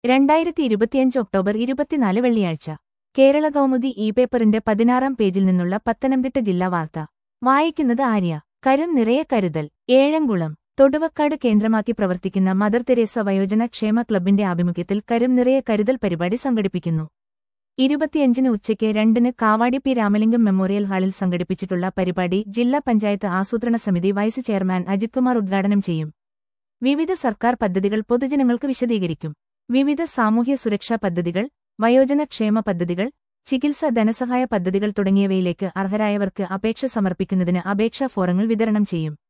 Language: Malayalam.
രണ്ടായിരത്തി ഇരുപത്തിയഞ്ച് ഒക്ടോബർ ഇരുപത്തിനാല് വെള്ളിയാഴ്ച കേരള കൗമുദി ഇ പേപ്പറിന്റെ പതിനാറാം പേജിൽ നിന്നുള്ള പത്തനംതിട്ട ജില്ലാ വാർത്ത വായിക്കുന്നത് ആര്യ കരും നിറയെ കരുതൽ ഏഴംകുളം തൊടുവക്കാട് കേന്ദ്രമാക്കി പ്രവർത്തിക്കുന്ന മദർ തെരേസ വയോജന ക്ഷേമ ക്ലബിന്റെ ആഭിമുഖ്യത്തിൽ കരും നിറയെ കരുതൽ പരിപാടി സംഘടിപ്പിക്കുന്നു ഇരുപത്തിയഞ്ചിന് ഉച്ചയ്ക്ക് രണ്ടിന് കാവാടി പി രാമലിംഗം മെമ്മോറിയൽ ഹാളിൽ സംഘടിപ്പിച്ചിട്ടുള്ള പരിപാടി ജില്ലാ പഞ്ചായത്ത് ആസൂത്രണ സമിതി വൈസ് ചെയർമാൻ അജിത് കുമാർ ഉദ്ഘാടനം ചെയ്യും വിവിധ സർക്കാർ പദ്ധതികൾ പൊതുജനങ്ങൾക്ക് വിശദീകരിക്കും വിവിധ സാമൂഹ്യ സുരക്ഷാ പദ്ധതികൾ വയോജന ക്ഷേമ പദ്ധതികൾ ചികിത്സ ധനസഹായ പദ്ധതികൾ തുടങ്ങിയവയിലേക്ക് അർഹരായവർക്ക് അപേക്ഷ സമർപ്പിക്കുന്നതിന് അപേക്ഷാ ഫോറങ്ങൾ വിതരണം ചെയ്യും